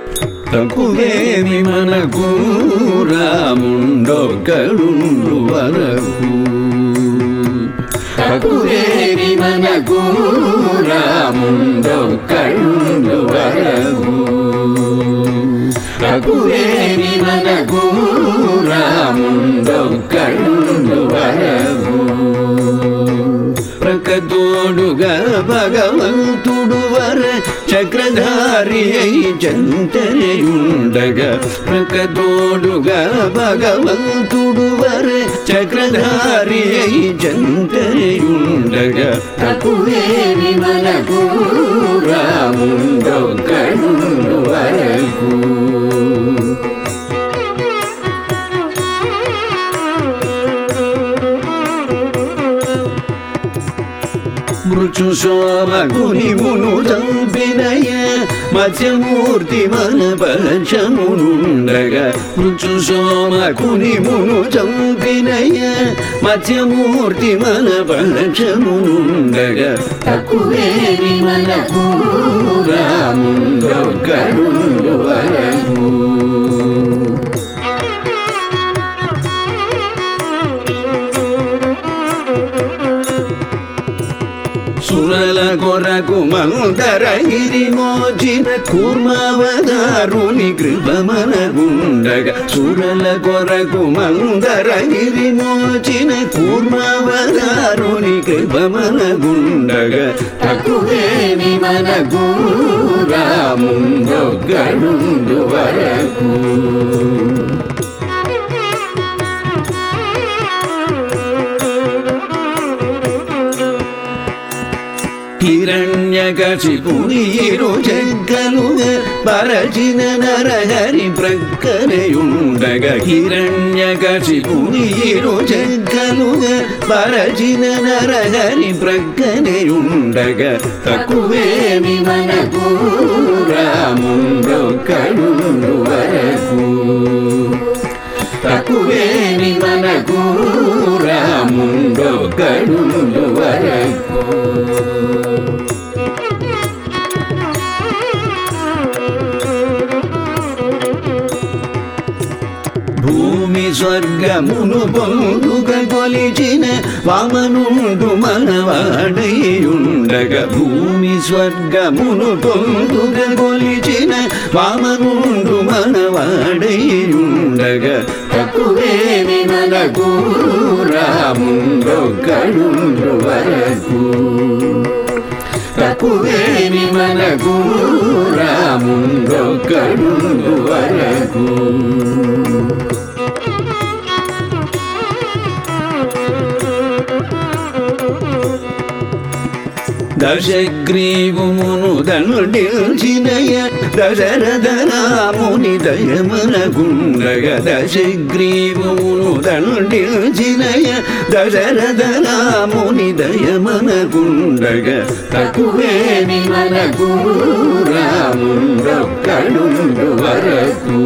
తక్కువేమి మనకు రాముండొక్కడుండు వరకు తక్కువేమి మనకు రాముండొక్కడుండు వరకు తక్కువేమి మనకు రాముండొక్కడుండు వరకు ప్రకతోడుగా భగవంతుడు వర చక్రధారి అయి చంతనయుండగా ప్రకతోడుగా భగవంతుడు వర చక్రధారి అయి చంతనయుండగా తక్కువేమి మనకు రాముండొక్కడుండు వరకు మృచు శోభగుని మును చంపినయ మత్స్యమూర్తి మన పరచమునుండగా మృచు శోభకుని మును చంపినయ మత్స్యమూర్తి మన పరచమునుండగా తక్కువేమి మనకు రాముండొక్కడుండు వరకు సురల కొరకు మందరగిరి మోచిన కూర్మవదారుని కృపమనగుండగా సురల కొరకు మందరగిరి మోచిన కూర్మవదారుని కృపమనగుండగా తక్కువేమి మనకు రాముండొక్కడుండు వరకు హిరణ్యకశిపుని ఇరు జగ్గలుగా పరచిన నరహరి ప్రక్కనయుండగా హిరణ్యకశిపుని ఇరు జగ్గలుగా పరచిన నరహరి ప్రక్కనయుండగా తక్కువేమి మనకు రాముండొక్కడుండు వరకు తక్కువేమి మనకు రాముండొక్కడుండు వరకు భూమి స్వర్గమును పొందుక కొలిచిన వామనుండు మనవాడయుండగా భూమి స్వర్గమును పొందుక కొలిచిన వామనుండు మనవాడయుండగా తక్కువేమి మనకు రాముండొక్కడుండు వరకు తక్కువేమి మనకు రాముండొక్కడుండు వరకు దశగ్రీవుమును దండిల్చినయ దశరథ రాముని దయమనగుండగ దశగ్రీవుమును దండిల్చినయ దశరథ రాముని దయమనగుండగ తక్కువేమి మనకు రాముండొక్కడుండు వరకు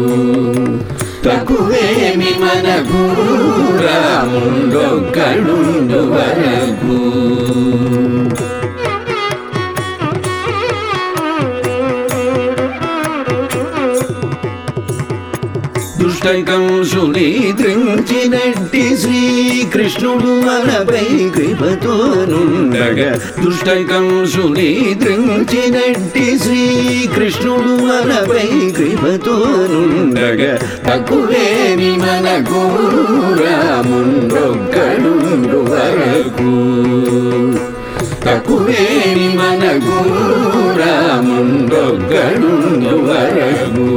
తక్కువేమి మనకు రాముండొక్కడుండు వరకు దుష్టకంసుని త్రించినట్టి శ్రీకృష్ణుడు మనపై కృపతోనుండగా దుష్టకంసుని త్రించినట్టి శ్రీకృష్ణుడు మనపై కృపతోనుండగా తక్కువేమి మనకు రాముండొక్కడుండు వరకు తక్కువేమి మనకు రాముండొక్కడుండు వరకు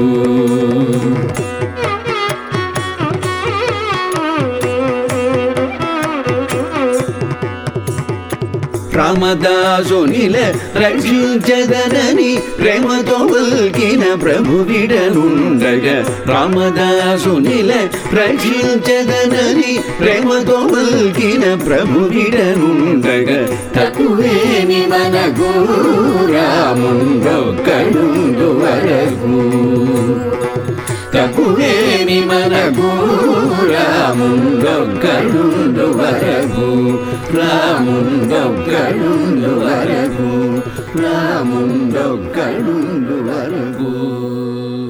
రామదాసునిల రక్షించదనని ప్రేమతో పలికిన ప్రభు విడనుండగా రామదాసునిల రక్షించదనని ప్రేమతో పలికిన ప్రభు విడనుండగా తక్కువేమి మనకు రాముండొక్కడుండు వరకు తక్కువేమి మనకు రాముండొక్కడుండు వరకు రాముండొక్కడుండు వరకు రాముండొక్కడుండు వరకు